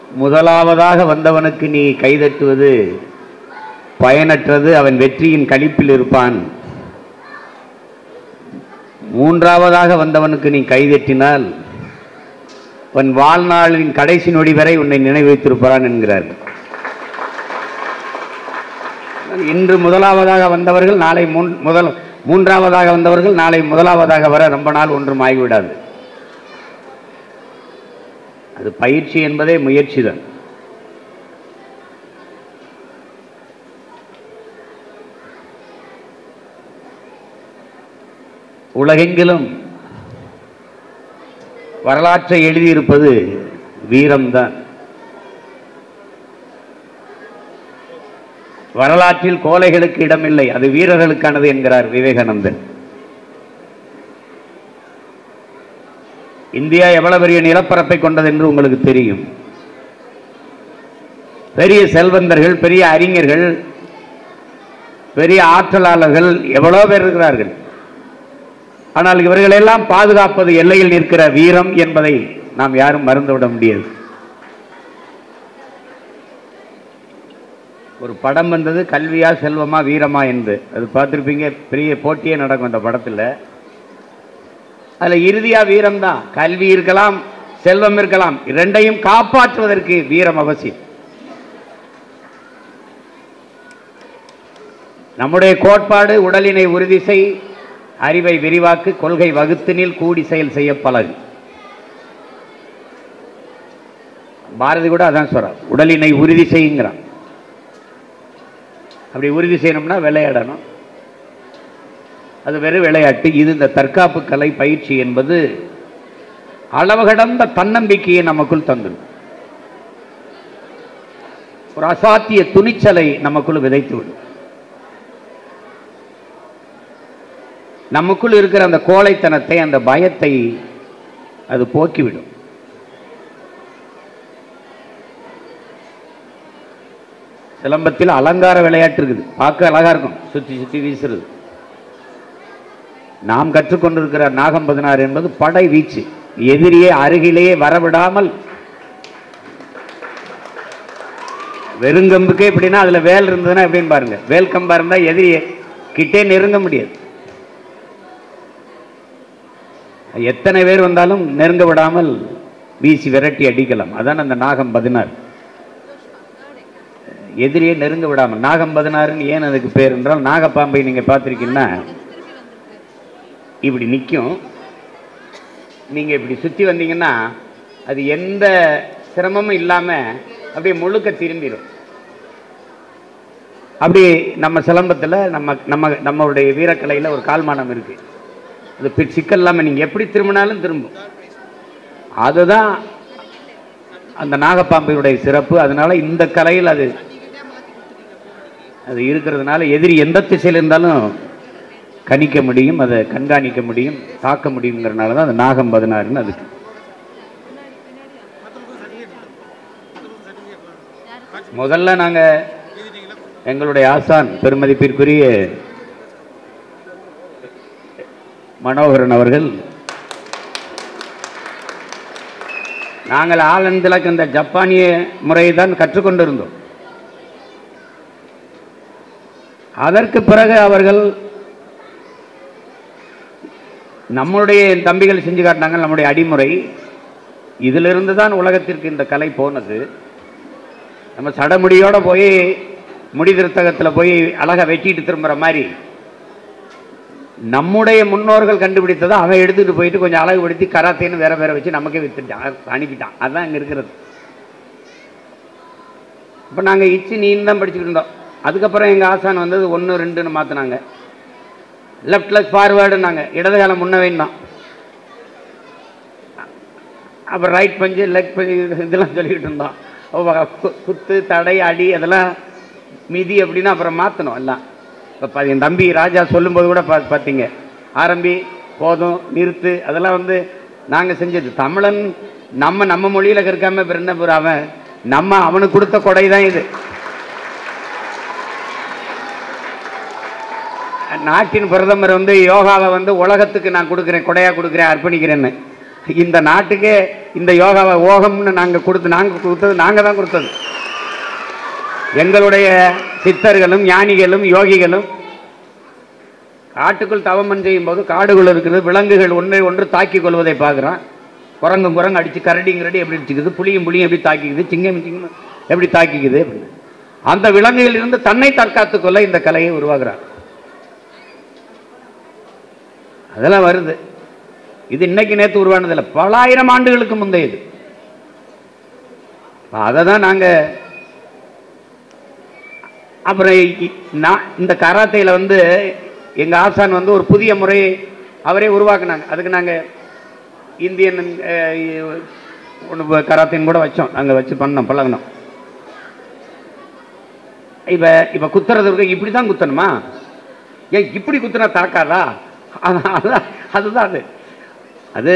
முதலாவதாக வந்தவனுக்கு நீ கைதட்டுவது பயனற்றது அவன் வெற்றியின் களிப்பில் இருப்பான் மூன்றாவதாக வந்தவனுக்கு நீ கைதட்டினால் அவன் வாழ்நாளின் கடைசி நொடி வரை உன்னை நினைவு வைத்திருப்பான் என்கிறார் இன்று முதலாவதாக வந்தவர்கள் நாளை மூன் முதல் மூன்றாவதாக வந்தவர்கள் நாளை முதலாவதாக வர ரொம்ப நாள் ஒன்றும் ஆகிவிடாது அது பயிற்சி என்பதே முயற்சி தான் உலகெங்கிலும் வரலாற்றை எழுதியிருப்பது வீரம்தான் வரலாற்றில் கோலைகளுக்கு இடமில்லை அது வீரர்களுக்கானது என்கிறார் விவேகானந்தன் இந்தியா எவ்வளவு பெரிய நிலப்பரப்பை கொண்டது என்று உங்களுக்கு தெரியும் பெரிய செல்வந்தர்கள் பெரிய அறிஞர்கள் பெரிய ஆற்றலாளர்கள் எவ்வளோ பேர் இருக்கிறார்கள் ஆனால் இவர்களெல்லாம் பாதுகாப்பது எல்லையில் நிற்கிற வீரம் என்பதை நாம் யாரும் மறந்துவிட முடியாது ஒரு படம் வந்தது கல்வியா செல்வமா வீரமா என்று அது பார்த்துருப்பீங்க பெரிய போட்டியே நடக்கும் அந்த படத்தில் அதில் இறுதியா வீரம் தான் கல்வி இருக்கலாம் செல்வம் இருக்கலாம் இரண்டையும் காப்பாற்றுவதற்கு வீரம் அவசியம் நம்முடைய கோட்பாடு உடலினை உறுதி செய் அறிவை விரிவாக்கு கொள்கை வகுத்தினில் கூடி செயல் செய்ய பழகு பாரதி கூட அதான் சொல்றார் உடலினை உறுதி செய்யுங்கிறான் அப்படி உறுதி செய்யணும்னா விளையாடணும் அது வெறும் விளையாட்டு இது இந்த தற்காப்பு கலை பயிற்சி என்பது அளவு கடந்த தன்னம்பிக்கையை நமக்குள் தந்துடும் ஒரு அசாத்திய துணிச்சலை நமக்குள் விதைத்துவிடும் நமக்குள் இருக்கிற அந்த கோழைத்தனத்தை அந்த பயத்தை அது போக்கிவிடும் சிலம்பத்தில் அலங்கார விளையாட்டு இருக்குது பார்க்க அழகா இருக்கும் சுத்தி சுத்தி வீசுறது நாம் கற்றுக்கொண்டிருக்கிற நாகம் பதினாறு என்பது படை வீச்சு எதிரியே அருகிலேயே வரவிடாமல் வெறுங்கம்புக்கே எப்படின்னா அதுல வேல் இருந்ததுன்னா எப்படின்னு பாருங்க வேல் கம்பா இருந்தா எதிரியே கிட்டே நெருங்க முடியாது எத்தனை பேர் வந்தாலும் நெருங்க விடாமல் வீசி விரட்டி அடிக்கலாம் அதான் அந்த நாகம் பதினாறு எதிரியே நெருங்க விடாமல் நாகம் பதினாறுன்னு ஏன் அதுக்கு பேர் என்றால் நாகப்பாம்பை நீங்க பார்த்திருக்கீங்கன்னா இப்படி நிற்கும் நீங்க இப்படி சுத்தி வந்தீங்கன்னா அது எந்த சிரமமும் இல்லாம அப்படியே முழுக்க திரும்பிடும் அப்படி நம்ம சிலம்பத்துல நம்ம நம்ம நம்மளுடைய வீரக்கலையில ஒரு கால்மானம் இருக்கு அது பி- சிக்கல் இல்லாம நீங்க எப்படி திரும்பினாலும் திரும்பும் அதுதான் அந்த நாகப்பாம்பையுடைய சிறப்பு அதனால இந்த கலையில் அது அது இருக்கிறதுனால எதிரி எந்த திசையில் இருந்தாலும் கணிக்க முடியும் அதை கண்காணிக்க முடியும் தாக்க முடியுங்கிறனால தான் அந்த நாகம் பதினாறுன்னு அதுக்கு முதல்ல நாங்க எங்களுடைய ஆசான் பெருமதிப்பிற்குரிய மனோகரன் அவர்கள் நாங்கள் ஆலந்திலக்கு இந்த ஜப்பானிய முறையை தான் கற்றுக்கொண்டிருந்தோம் அதற்கு பிறகு அவர்கள் நம்முடைய தம்பிகள் செஞ்சு காட்டினாங்க நம்முடைய அடிமுறை இதிலிருந்து தான் உலகத்திற்கு இந்த கலை போனது நம்ம சடமுடியோட போய் முடி திருத்தகத்தில் போய் அழகா வெட்டிட்டு திரும்புற மாதிரி நம்முடைய முன்னோர்கள் கண்டுபிடித்ததை அவன் எடுத்துட்டு போயிட்டு கொஞ்சம் அழகுபடுத்தி கராத்தேன்னு வேற வேற வச்சு நமக்கே வித்துட்டான் அனுப்பிட்டான் அதுதான் இங்க இருக்கிறது இப்போ நாங்கள் இச்சு நீன்னு தான் படிச்சுக்கிட்டு இருந்தோம் அதுக்கப்புறம் எங்கள் ஆசான் வந்தது ஒன்று ரெண்டுன்னு மாற்றினாங்க லெஃப்ட் லெக் ஃபார்வேர்டுனாங்க இடது காலம் முன்ன வேண்டாம் அப்புறம் ரைட் பஞ்சு லெக் பஞ்சு இதெல்லாம் சொல்லிக்கிட்டு இருந்தோம் அப்ப கு- குத்து தடை அடி அதெல்லாம் மிதி அப்படின்னு அப்புறம் மாற்றணும் எல்லாம் இப்போ என் தம்பி ராஜா சொல்லும்போது கூட பா பார்த்தீங்க ஆரம்பி போதும் நிறுத்து அதெல்லாம் வந்து நாங்கள் செஞ்சது தமிழன் நம்ம நம்ம மொழியில் கற்காம பிற என்ன பிற அவன் நம்ம அவனுக்கு கொடுத்த கொடை தான் இது நாட்டின் பிரதமர் வந்து யோகாவை வந்து உலகத்துக்கு நான் கொடுக்குறேன் கொடையா கொடுக்குறேன் அர்ப்பணிக்கிறேன்னு இந்த நாட்டுக்கே இந்த யோகாவை ஓகம்னு நாங்கள் கொடுத்து நாங்கள் கொடுத்தது நாங்கள் தான் கொடுத்தது எங்களுடைய சித்தர்களும் ஞானிகளும் யோகிகளும் காட்டுக்குள் தவமன் செய்யும் போது காடுக்குள் இருக்கிறது விலங்குகள் ஒன்றை ஒன்று தாக்கிக் கொள்வதை பார்க்குறான் குரங்கும் குரங்கு அடிச்சு கரடியும் கரடி எப்படி அடிச்சுக்குது புளியும் புளியும் எப்படி தாக்கிக்குது சிங்கம் சிங்கம் எப்படி தாக்கிக்குது அப்படின்னு அந்த விலங்குகளில் இருந்து தன்னை தற்காத்துக் கொள்ள இந்த கலையை உருவாக்குறார் அதெல்லாம் வருது இது இன்னைக்கு நேற்று உருவானதில்லை பல ஆயிரம் ஆண்டுகளுக்கு முந்தையது அதை தான் நாங்கள் அப்புறம் இ- நான் இந்த கராத்தையில் வந்து எங்கள் ஆசான் வந்து ஒரு புதிய முறையை அவரே உருவாக்குனாங்க அதுக்கு நாங்கள் இந்தியன் ஒன்று கராத்தைன்னு கூட வச்சோம் நாங்கள் வச்சு பண்ணோம் பழகினோம் இப்போ இப்போ குத்துறதுக்கு இப்படி தான் குத்தணுமா ஏன் இப்படி குத்துனா தாக்காதா அதான் அதான் அதுதான் அது அது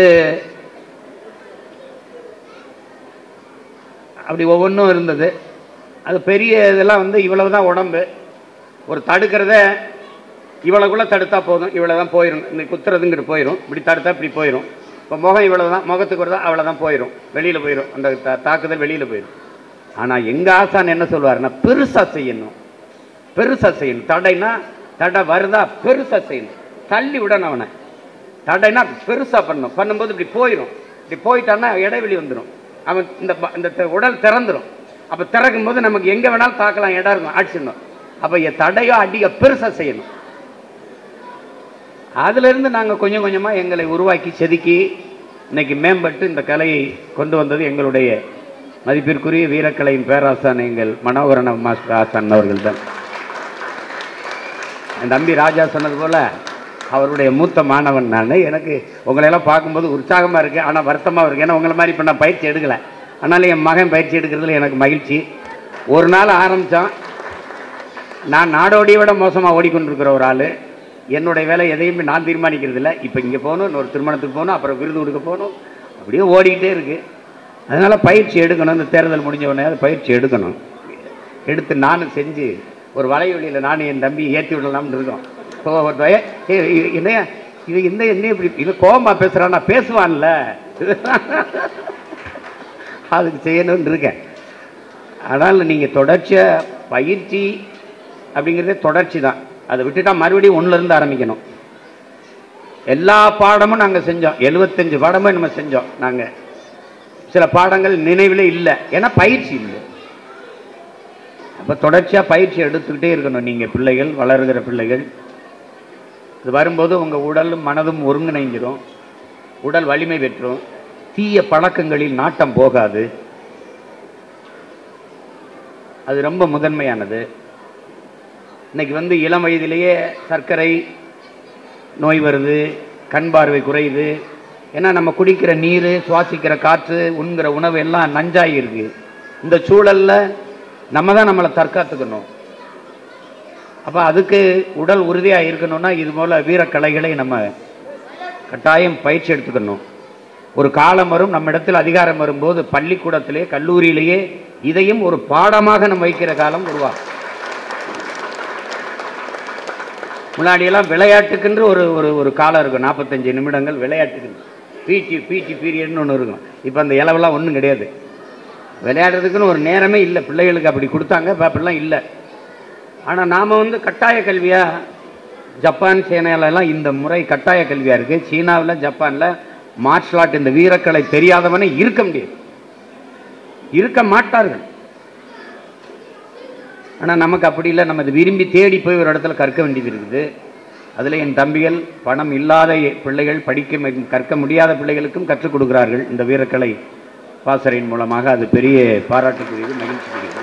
அப்படி ஒவ்வொன்றும் இருந்தது அது பெரிய இதெல்லாம் வந்து இவ்வளவு தான் உடம்பு ஒரு தடுக்கிறத இவ்வளவுக்குள்ள தடுத்தா போதும் இவ்வளோ தான் போயிடும் இந்த குத்துறதுங்கிட்டு போயிடும் இப்படி தடுத்தா இப்படி போயிடும் இப்போ முகம் இவ்வளவு தான் முகத்துக்கு வருதா அவ்வளோ தான் போயிடும் வெளியில் போயிடும் அந்த தா- தாக்குதல் வெளியில் போயிடும் ஆனால் எங்கள் ஆசான் என்ன சொல்லுவாருன்னா பெருசாக செய்யணும் பெருசாக செய்யணும் தடைனா தடை வருதா பெருசாக செய்யணும் தள்ளி விடணும் அவனை தடைனா பெருசாக பண்ணணும் பண்ணும்போது இப்படி போயிடும் இப்படி போயிட்டான்னா இடைவெளி வந்துடும் அவன் இந்த ப- இந்த த- உடல் திறந்துடும் அப்போ திறக்கும் போது நமக்கு எங்கே வேணாலும் தாக்கலாம் இடம் இருக்கும் அடிச்சிடணும் அப்போ தடையோ அடிக்க பெருசாக செய்யணும் அதிலிருந்து நாங்கள் கொஞ்சம் கொஞ்சமாக எங்களை உருவாக்கி செதுக்கி இன்னைக்கு மேம்பட்டு இந்த கலையை கொண்டு வந்தது எங்களுடைய மதிப்பிற்குரிய வீரக்கலையின் பேராசான் எங்கள் மனோகரன மாஸ்டர் ஆசான் அவர்கள் தான் என் தம்பி ராஜா சொன்னது போல அவருடைய மூத்த மாணவன் நான் எனக்கு உங்களையெல்லாம் பார்க்கும்போது உற்சாகமாக இருக்குது ஆனால் வருத்தமாக இருக்குது ஏன்னா உங்களை மாதிரி இப்போ நான் பயிற்சி எடுக்கலை அதனால என் மகன் பயிற்சி எடுக்கிறதுல எனக்கு மகிழ்ச்சி ஒரு நாள் ஆரம்பித்தான் நான் நாடோடியை விட மோசமாக ஓடிக்கொண்டிருக்கிற ஒரு ஆள் என்னுடைய வேலை எதையுமே நான் தீர்மானிக்கிறது இல்லை இப்போ இங்கே போகணும் இன்னொரு திருமணத்துக்கு போகணும் அப்புறம் விருது கொடுக்க போகணும் அப்படியே ஓடிக்கிட்டே இருக்கு அதனால பயிற்சி எடுக்கணும் இந்த தேர்தல் முடிஞ்ச உடனே அது பயிற்சி எடுக்கணும் எடுத்து நானும் செஞ்சு ஒரு வலைவெளியில் நானும் என் தம்பி ஏற்றி விடலாம்னு இருக்கோம் இப்போ ஒரு பய- ஏய், இது என்னையா இது இந்த என்ன இப்படி இது கோபமா பேசுகிறான் நான் பேசுவான்ல அதுக்கு செய்யணும்னு இருக்கேன் ஆனால் நீங்கள் தொடர்ச்சியாக பயிற்சி அப்படிங்கிறதே தொடர்ச்சி தான் அதை விட்டுட்டா மறுபடியும் ஒண்ணுல இருந்து ஆரம்பிக்கணும் எல்லா பாடமும் நாங்கள் செஞ்சோம் எழுபத்தஞ்சு பாடமும் நம்ம செஞ்சோம் நாங்கள் சில பாடங்கள் நினைவில் இல்லை ஏன்னா பயிற்சி இல்லை அப்போ தொடர்ச்சியாக பயிற்சி எடுத்துக்கிட்டே இருக்கணும் நீங்கள் பிள்ளைகள் வளருகிற பிள்ளைகள் இது வரும்போது உங்கள் உடலும் மனதும் ஒருங்கிணைஞ்சிரும் உடல் வலிமை பெற்றும் தீய பழக்கங்களில் நாட்டம் போகாது அது ரொம்ப முதன்மையானது இன்னைக்கு வந்து இளம் வயதிலேயே சர்க்கரை நோய் வருது கண் பார்வை குறையுது ஏன்னா நம்ம குடிக்கிற நீர் சுவாசிக்கிற காற்று உண்கிற உணவு எல்லாம் நஞ்சாகி இருக்கு இந்த சூழல்ல நம்ம தான் நம்மளை தற்காத்துக்கணும் அப்போ அதுக்கு உடல் உறுதியாக இருக்கணும்னா இது போல வீரக்கலைகளை நம்ம கட்டாயம் பயிற்சி எடுத்துக்கணும் ஒரு காலம் வரும் நம்ம இடத்தில் அதிகாரம் வரும்போது பள்ளிக்கூடத்திலே கல்லூரியிலேயே இதையும் ஒரு பாடமாக நம்ம வைக்கிற காலம் உருவாகும் முன்னாடியெல்லாம் விளையாட்டுக்குன்ற ஒரு ஒரு ஒரு காலம் இருக்கும் நாற்பத்தஞ்சு நிமிடங்கள் விளையாட்டுக்கு பிடி பிடி பீரியட்னு ஒன்று இருக்கும் இப்போ அந்த இளவெல்லாம் ஒன்றும் கிடையாது விளையாடுறதுக்குன்னு ஒரு நேரமே இல்லை பிள்ளைகளுக்கு அப்படி கொடுத்தாங்க இப்போ அப்படிலாம் இல்லை ஆனால் நாம் வந்து கட்டாய கல்வியாக ஜப்பான் சீனாலெல்லாம் இந்த முறை கட்டாய கல்வியாக இருக்குது சீனாவில் ஜப்பானில் மார்ஷல் ஆர்ட் இந்த வீரக்கலை தெரியாதவனே இருக்க முடியாது இருக்க மாட்டார்கள் ஆனால் நமக்கு அப்படி இல்லை நம்ம இது விரும்பி தேடி போய் ஒரு இடத்துல கற்க வேண்டியது இருக்குது அதில் என் தம்பிகள் பணம் இல்லாத எ- பிள்ளைகள் படிக்க ம- கற்க முடியாத பிள்ளைகளுக்கும் கற்றுக் கொடுக்கிறார்கள் இந்த வீரக்கலை பாசறையின் மூலமாக அது பெரிய பாராட்டுக்குரியது மகிழ்ச்சிக்குரியது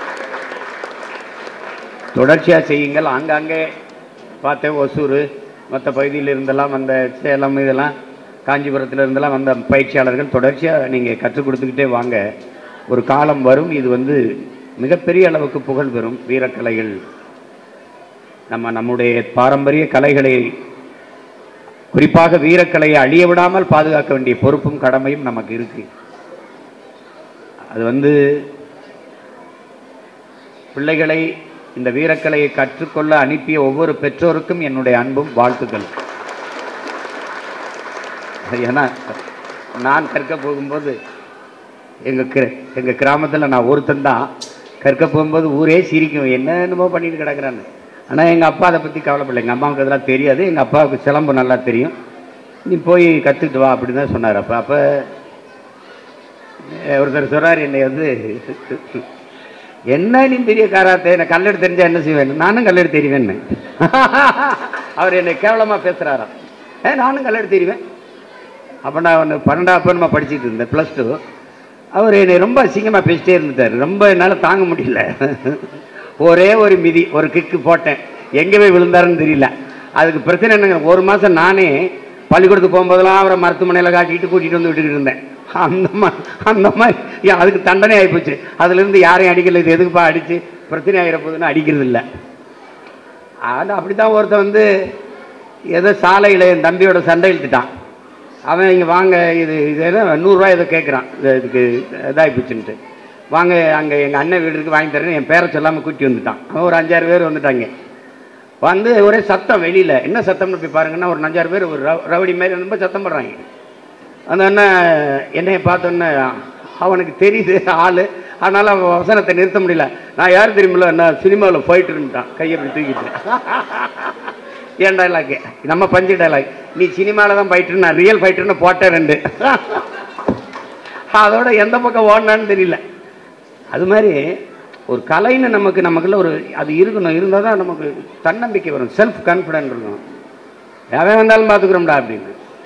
தொடர்ச்சியாக செய்யுங்கள் ஆங்காங்கே பார்த்தேன் ஒசூர் மற்ற பகுதியில் இருந்தெல்லாம் வந்த சேலம் இதெல்லாம் காஞ்சிபுரத்தில் இருந்தெல்லாம் வந்த பயிற்சியாளர்கள் தொடர்ச்சியாக நீங்கள் கற்றுக் கொடுத்துக்கிட்டே வாங்க ஒரு காலம் வரும் இது வந்து மிகப்பெரிய அளவுக்கு புகழ் பெறும் வீரக்கலைகள் நம்ம நம்முடைய பாரம்பரிய கலைகளை குறிப்பாக வீரக்கலையை அழிய விடாமல் பாதுகாக்க வேண்டிய பொறுப்பும் கடமையும் நமக்கு இருக்கு அது வந்து பிள்ளைகளை இந்த வீரக்கலையை கற்றுக்கொள்ள அனுப்பிய ஒவ்வொரு பெற்றோருக்கும் என்னுடைய அன்பும் வாழ்த்துக்கள் அது ஏன்னா நான் கற்க போகும்போது எங்கள் கிர எங்கள் கிராமத்தில் நான் ஒருத்தன் தான் கற்க போகும்போது ஊரே சிரிக்கும் என்ன என்னமோ பண்ணிட்டு கிடக்குறான்னு ஆனால் எங்கள் அப்பா அதை பற்றி கவலைப்படல எங்கள் அம்மாவுக்கு அதெல்லாம் தெரியாது எங்கள் அப்பாவுக்கு சிலம்பு நல்லா தெரியும் நீ போய் கற்றுக்கிட்டு வா அப்படின்னு தான் சொன்னார் அப்போ அப்போ ஒருத்தர் சொல்கிறார் என்னை வந்து என்ன நீ பெரிய காராத்தே நான் கல்லெடு தெரிஞ்சா என்ன செய்வேன் நானும் கல்லெடு தெரிவேன்னு அவர் என்னை கேவலமாக பேசுகிறாராம் ஏ நானும் கல்லெடு தெரிவேன் அப்போ நான் ஒன்று பன்னெண்டாம் அப்போ நம்ம படிச்சுட்டு இருந்தேன் ப்ளஸ் டூ அவர் என்னை ரொம்ப அசிங்கமாக பேசிட்டே இருந்துட்டார் ரொம்ப என்னால் தாங்க முடியல ஒரே ஒரு மிதி ஒரு கிக்கு போட்டேன் எங்கே போய் விழுந்தாருன்னு தெரியல அதுக்கு பிரச்சனை என்னங்க ஒரு மாதம் நானே பள்ளிக்கூடத்துக்கு போகும்போதெல்லாம் அவரை மருத்துவமனையில் காட்டிட்டு கூட்டிகிட்டு வந்து விட்டுக்கிட்டு இருந்தேன் அந்த மாதிரி அந்த மாதிரி ஏன் அதுக்கு தண்டனை ஆகிப்போச்சு அதுலேருந்து யாரையும் அடிக்கல இது எதுக்குப்பா அடித்து பிரச்சனை ஆகிற போதுன்னு அடிக்கிறது இல்லை அது அப்படி தான் ஒருத்தன் வந்து ஏதோ சாலையில் என் தம்பியோட சண்டை இழுத்துட்டான் அவன் இங்கே வாங்க இது இது ஏதோ நூறுரூவா ஏதோ கேட்குறான் இதுக்கு இதாகிப்போச்சுன்ட்டு வாங்க அங்கே எங்கள் அண்ணன் வீடு இருக்கு வாங்கி தரேன்னு என் பேரை சொல்லாமல் கூட்டி வந்துட்டான் அவன் ஒரு அஞ்சாறு பேர் வந்துட்டாங்க வந்து ஒரே சத்தம் வெளியில் என்ன சத்தம்னு போய் பாருங்கன்னா ஒரு அஞ்சாறு பேர் ஒரு ரவ- ரவுடி மாதிரி ரொம்ப சத்தம் போடுறாங்க அந்த அண்ணன் என்னைய பார்த்தோன்னே அவனுக்கு தெரியுது ஆள் அதனால் அவன் வசனத்தை நிறுத்த முடியல நான் யார் தெரியுமில்ல நான் சினிமாவில் போயிட்டு இருந்துட்டான் கையை அப்படி தூக்கிட்டு என் டைலாக் நம்ம பஞ்சு டைலாக் நீ சினிமாவில் தான் ஃபைட்டர் நான் ரியல் ஃபைட்டர்னு போட்டேன் ரெண்டு அதோட எந்த பக்கம் ஓடினான்னு தெரியல அது மாதிரி ஒரு கலைன்னு நமக்கு நமக்குள்ள ஒரு அது இருக்கணும் இருந்தால் தான் நமக்கு தன்னம்பிக்கை வரும் செல்ஃப் கான்ஃபிடென்ட் இருக்கணும் எவன் வந்தாலும் பார்த்துக்குறோம்டா அப்படின்னு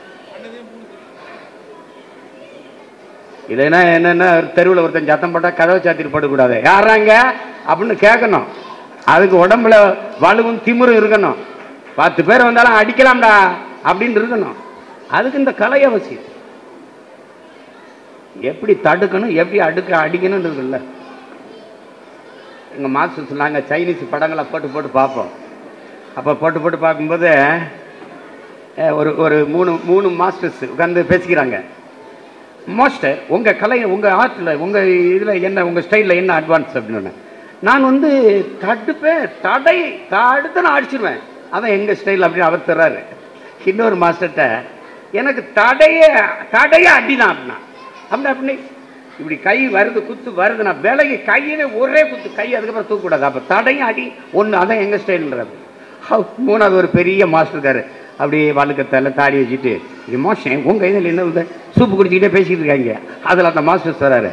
இல்லைன்னா என்னென்ன தெருவில் ஒருத்தன் சத்தம் போட்டால் கதவை சாத்திட்டு போடக்கூடாது யாராங்க அப்படின்னு கேட்கணும் அதுக்கு உடம்புல வலுவும் திமிரும் இருக்கணும் பத்து பேர் வந்தாலும் அடிக்கலாம்டா அப்படின்னு இருக்கணும் அதுக்கு இந்த கலை அவசியம் எப்படி தடுக்கணும் எப்படி அடுக்க அடிக்கணும்னு இருக்குல்ல எங்கள் மாஸ்டர் சொன்னாங்க சைனீஸ் படங்களை போட்டு போட்டு பார்ப்போம் அப்போ போட்டு போட்டு பார்க்கும்போது அஹ், ஒரு ஒரு மூணு மூணு மாஸ்டர்ஸ் உட்காந்து பேசிக்கிறாங்க மாஸ்டர் உங்கள் கலை உங்கள் ஆர்ட்டில் உங்கள் இதில் என்ன உங்கள் ஸ்டைலில் என்ன அட்வான்ஸ் அப்படின்னு நான் வந்து தடுப்பேன் தடை தடுத்து நான் அடிச்சிருவேன் அதான் எங்கள் ஸ்டைல் அப்படின்னு அவர் தர்றாரு இன்னொரு மாஸ்டர்கிட்ட எனக்கு தடைய தடைய அடிதான் அப்படின்னா அப்படி அப்படி இப்படி கை வருது குத்து வருது நான் விலகி கையவே ஒரே குத்து கை அதுக்கப்புறம் தூக்கக்கூடாது அப்போ தடையும் அடி ஒன்று அதான் எங்கள் ஸ்டைல்ன்றாரு ஹவ், மூணாவது ஒரு பெரிய மாஸ்டர் இருக்காரு அப்படியே வழுக்கத்தால தாடி வச்சுட்டு இது மோசம் உங்கள் இதில் என்ன வந்து சூப்பு குடிச்சிக்கிட்டே பேசிக்கிட்டு இருக்காங்க அதில் அந்த மாஸ்டர் சொல்கிறாரு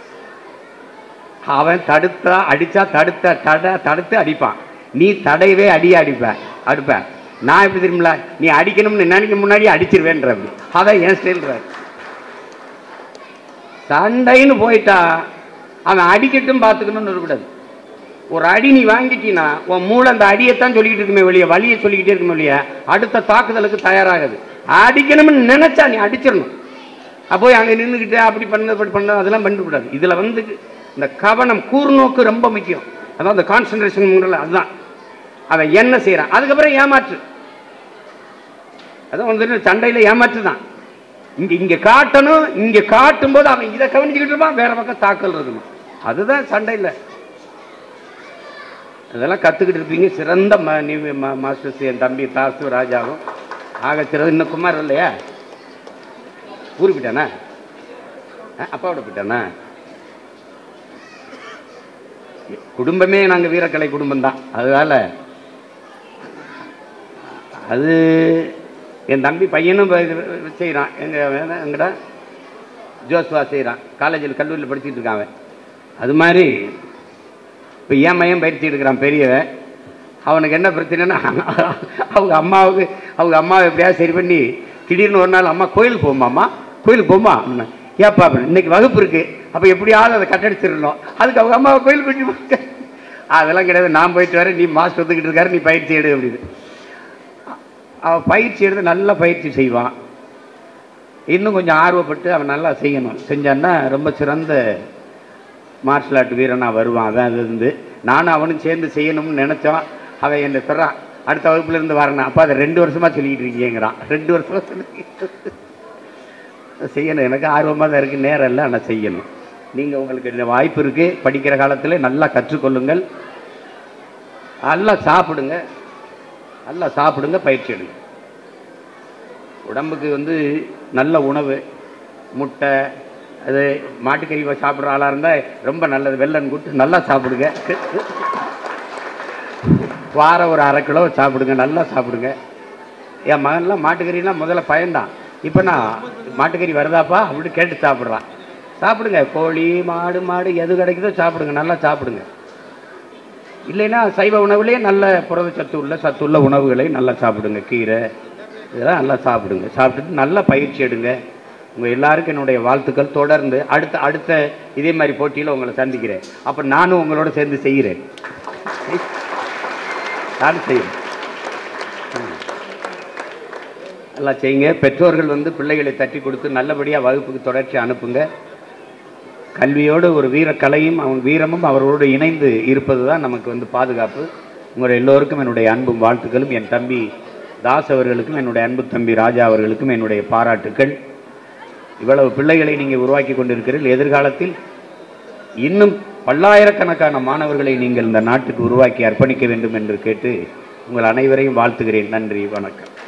அவன் தடுத்தா அடித்தா தடுத்த தட தடுத்து அடிப்பான் நீ தடையவே அடிய அடிப்ப அடிப்ப நான் எப்படி தெரியுமில நீ அடிக்கணும்னு நினைக்க முன்னாடி அடிச்சிருவேன்ற அப்படி அதான் என் ஸ்டைல்றாரு சண்டைன்னு போயிட்டா அவன் அடிக்கட்டும் பார்த்துக்கணும்னு இருக்கக்கூடாது ஒரு அடி நீ வாங்கிட்டீன்னா உன் மூளை அந்த அடியைத்தான் சொல்லிக்கிட்டு இருக்குமே வெளியே வலியை சொல்லிக்கிட்டே இருக்குமே வெளியே அடுத்த தாக்குதலுக்கு தயாராகுது அடிக்கணும்னு நினைச்சா நீ அடிச்சிடணும் அப்போ அங்கே நின்றுக்கிட்டு அப்படி பண்ண அப்படி பண்ண அதெல்லாம் பண்ணக்கூடாது இதில் வந்து இந்த கவனம் கூர்நோக்கு ரொம்ப முக்கியம் அதான் அந்த கான்சன்ட்ரேஷன் அதுதான் அவன் என்ன செய்கிறான் அதுக்கப்புறம் ஏமாற்று அதான் வந்து சண்டையில் ஏமாற்று தான் இங்கே இங்கே காட்டணும் இங்கே காட்டும்போது அவன் இதை கவனிச்சுக்கிட்டு இருப்பான் வேற பக்கம் தாக்கல் இருக்கணும் அதுதான் சண்டையில் அதெல்லாம் கற்றுக்கிட்டு இருப்பீங்க சிறந்த ம நீ மா- மாஸ்டர்ஸ் என் தம்பி தாசு ராஜாவும் ஆக சிறந்த இன்னும் குமார் இல்லையா ஊருக்கு போயிட்டானா ஆ, அப்பாவோட போயிட்டானா குடும்பமே நாங்கள் வீரக்கலை குடும்பம் தான் அதனால அது என் தம்பி பையனும் செய்கிறான் எங்கள் எங்கடா ஜோஸ்வா செய்கிறான் காலேஜில் கல்லூரியில் படிச்சுட்டு இருக்கான் அவன் அது மாதிரி இப்போ என் மையம் பயிற்சி எடுக்கிறான் பெரியவன் அவனுக்கு என்ன பிரச்சனைன்னா அவங்க அம்மாவுக்கு அவங்க அம்மாவை எப்படியாவது சரி பண்ணி திடீர்னு ஒரு நாள் அம்மா கோயிலுக்கு போமாம்மா கோயிலுக்கு போமா அப்படின்னா ஏப்பா அப்படின்னு இன்னைக்கு வகுப்பு இருக்கு அப்போ எப்படியாவது அதை கட்டடிச்சிடணும் அதுக்கு அவங்க அம்மாவை கோயில் போயிட்டு அதெல்லாம் கிடையாது நான் போயிட்டு வரேன் நீ மாஸ்டர் வந்துக்கிட்டு இருக்காரு நீ பயிற்சி எடு அப்படின்னு அவன் பயிற்சி எடுத்து நல்லா பயிற்சி செய்வான் இன்னும் கொஞ்சம் ஆர்வப்பட்டு அவன் நல்லா செய்யணும் செஞ்சான்னா ரொம்ப சிறந்த மார்ஷல் ஆர்ட் வீரனாக வருவான் அதான் அது இருந்து நானும் அவனும் சேர்ந்து செய்யணும்னு நினச்சோம் அவன் என்னை சொல்கிறான் அடுத்த வகுப்புல இருந்து வரணும் அப்போ அதை ரெண்டு வருஷமாக சொல்லிக்கிட்டு இருக்கீங்கிறான் ரெண்டு வருஷமா சொல்லிக்கிட்டு செய்யணும் எனக்கு ஆர்வமாக தான் இருக்குது நேரம் இல்லை ஆனால் செய்யணும் நீங்கள் உங்களுக்கு இந்த வாய்ப்பு இருக்குது படிக்கிற காலத்தில் நல்லா கற்றுக்கொள்ளுங்கள் நல்லா சாப்பிடுங்க நல்லா சாப்பிடுங்க பயிற்சி எடுங்க உடம்புக்கு வந்து நல்ல உணவு முட்டை அது மாட்டுக்கறி சாப்பிட்ற ஆளாக இருந்தால் ரொம்ப நல்லது வெள்ளன் கூட்டு நல்லா சாப்பிடுங்க வாரம் ஒரு அரை கிலோ சாப்பிடுங்க நல்லா சாப்பிடுங்க என் மகன்லாம் மாட்டுக்கறிலாம் முதல்ல பயந்தான் இப்போ நான் மாட்டுக்கறி வருதாப்பா அப்படின்னு கேட்டு சாப்பிட்றான் சாப்பிடுங்க கோழி மாடு மாடு எது கிடைக்குதோ சாப்பிடுங்க நல்லா சாப்பிடுங்க இல்லைன்னா சைவ உணவுலேயே நல்ல புரதச்சத்து உள்ள சத்துள்ள உணவுகளை நல்லா சாப்பிடுங்க கீரை இதெல்லாம் நல்லா சாப்பிடுங்க சாப்பிட்டுட்டு நல்லா பயிற்சி எடுங்க உங்கள் எல்லாருக்கும் என்னுடைய வாழ்த்துக்கள் தொடர்ந்து அடுத்த அடுத்த இதே மாதிரி போட்டியில் உங்களை சந்திக்கிறேன் அப்போ நானும் உங்களோட சேர்ந்து செய்கிறேன் நானும் செய்கிறேன் நல்லா செய்யுங்க பெற்றோர்கள் வந்து பிள்ளைகளை தட்டி கொடுத்து நல்லபடியாக வகுப்புக்கு தொடர்ச்சி அனுப்புங்க கல்வியோடு ஒரு வீரக்கலையும் அவன் வீரமும் அவரோடு இணைந்து இருப்பது தான் நமக்கு வந்து பாதுகாப்பு உங்கள் எல்லோருக்கும் என்னுடைய அன்பும் வாழ்த்துக்களும் என் தம்பி தாஸ் அவர்களுக்கும் என்னுடைய அன்பு தம்பி ராஜா அவர்களுக்கும் என்னுடைய பாராட்டுக்கள் இவ்வளவு பிள்ளைகளை நீங்கள் உருவாக்கி கொண்டிருக்கிறீர்கள் எதிர்காலத்தில் இன்னும் பல்லாயிரக்கணக்கான மாணவர்களை நீங்கள் இந்த நாட்டுக்கு உருவாக்கி அர்ப்பணிக்க வேண்டும் என்று கேட்டு உங்கள் அனைவரையும் வாழ்த்துகிறேன் நன்றி வணக்கம்